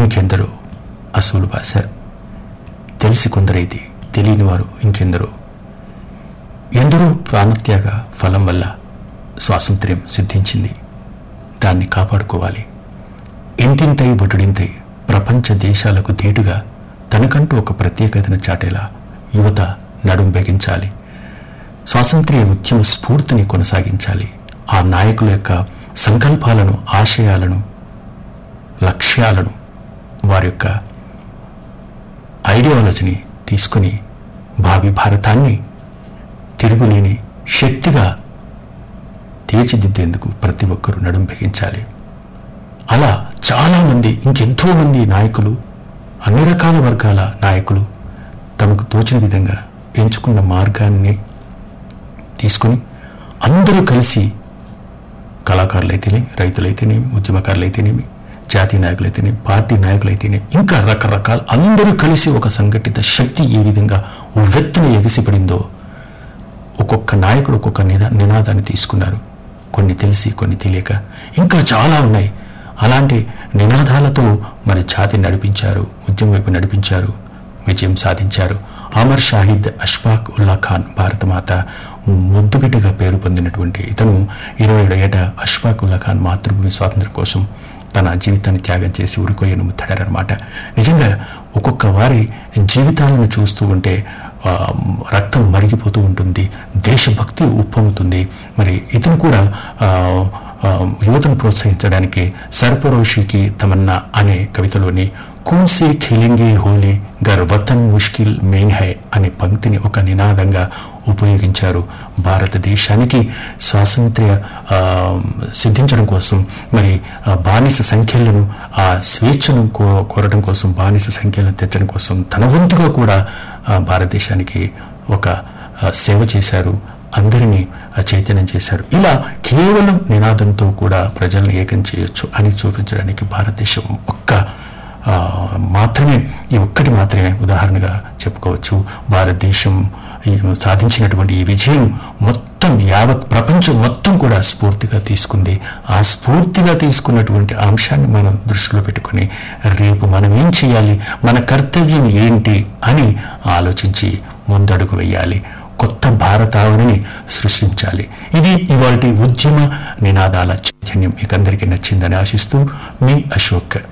ఇంకెందరో అసూలు బాశారు తెలిసి కొందరైతే తెలియని వారు ఇంకెందరో ఎందరో ప్రాణత్యాగ ఫలం వల్ల స్వాతంత్ర్యం సిద్ధించింది దాన్ని కాపాడుకోవాలి ఇంతింతై బొటుడింతై ప్రపంచ దేశాలకు ధీటుగా తనకంటూ ఒక ప్రత్యేకతను చాటేలా యువత నడుం బిగించాలి స్వాతంత్ర్య ఉద్యమ స్ఫూర్తిని కొనసాగించాలి ఆ నాయకుల యొక్క సంకల్పాలను ఆశయాలను లక్ష్యాలను వారి యొక్క ఐడియాలజీని తీసుకుని భావి భారతాన్ని తిరుగులేని శక్తిగా తీర్చిదిద్దేందుకు ప్రతి ఒక్కరూ నడుం బిగించాలి అలా చాలామంది ఇంకెంతో మంది నాయకులు అన్ని రకాల వర్గాల నాయకులు తమకు తోచిన విధంగా ఎంచుకున్న మార్గాన్ని తీసుకుని అందరూ కలిసి కళాకారులైతేనేమి రైతులైతేనేమి ఉద్యమకారులైతేనేమి జాతీయ నాయకులైతేనేమి పార్టీ నాయకులైతేనేమి ఇంకా రకరకాల అందరూ కలిసి ఒక సంఘటిత శక్తి ఏ విధంగా ఉవ్వెత్తున ఎగిసిపడిందో ఒక్కొక్క నాయకుడు ఒక్కొక్క నినా నినాదాన్ని తీసుకున్నారు కొన్ని తెలిసి కొన్ని తెలియక ఇంకా చాలా ఉన్నాయి అలాంటి నినాదాలతో మరి జాతి నడిపించారు ఉద్యమం వైపు నడిపించారు విజయం సాధించారు అమర్ షాహిద్ అష్ఫాక్ ఉల్లా ఖాన్ భారతమాత ముద్దుబిడ్డగా పేరు పొందినటువంటి ఇతను ఇరవై ఏడు ఏట అష్ఫాక్ ఉల్లా ఖాన్ మాతృభూమి స్వాతంత్ర్యం కోసం తన జీవితాన్ని త్యాగం చేసి ఉరికొయ్యను ముత్తాడారనమాట నిజంగా ఒక్కొక్క వారి జీవితాలను చూస్తూ ఉంటే ఆ, రక్తం మరిగిపోతూ ఉంటుంది దేశభక్తి ఉప్పొంగుతుంది మరి ఇతను కూడా ఆ, ఆ, యువతను ప్రోత్సహించడానికి సర్పరోషికి తమన్నా అనే కవితలోని కూన్సీ ఖిలింగి హోలీ గర్ వతన్ ముష్కిల్ మెయిన్ హై అనే పంక్తిని ఒక నినాదంగా ఉపయోగించారు భారతదేశానికి స్వాతంత్ర్య ఆ, సిద్ధించడం కోసం మరి ఆ, బానిస సంఖ్యలను ఆ స్వేచ్ఛను కో- కోరడం కోసం బానిస సంఖ్యలను తెచ్చడం కోసం తన వంతుగా కూడా ఆ, భారతదేశానికి ఒక ఆ, సేవ చేశారు అందరినీ ఆ, చైతన్యం చేశారు ఇలా కేవలం నినాదంతో కూడా ప్రజలను ఏకం చేయొచ్చు అని చూపించడానికి భారతదేశం ఒక్క ఆ, మాత్రమే ఈ ఒక్కటి మాత్రమే ఉదాహరణగా చెప్పుకోవచ్చు భారతదేశం ఈ సాధించినటువంటి ఈ విజయం మొత్తం యావత్ ప్రపంచం మొత్తం కూడా స్ఫూర్తిగా తీసుకుంది ఆ స్ఫూర్తిగా తీసుకున్నటువంటి అంశాన్ని మనం దృష్టిలో పెట్టుకొని రేపు మనం ఏం చేయాలి మన కర్తవ్యం ఏంటి అని ఆలోచించి ముందడుగు వేయాలి కొత్త భారతావనిని సృష్టించాలి ఇది ఇవాళ ఉద్యమ నినాదాల చైతన్యం మీకందరికీ నచ్చిందని ఆశిస్తూ మీ అశోక్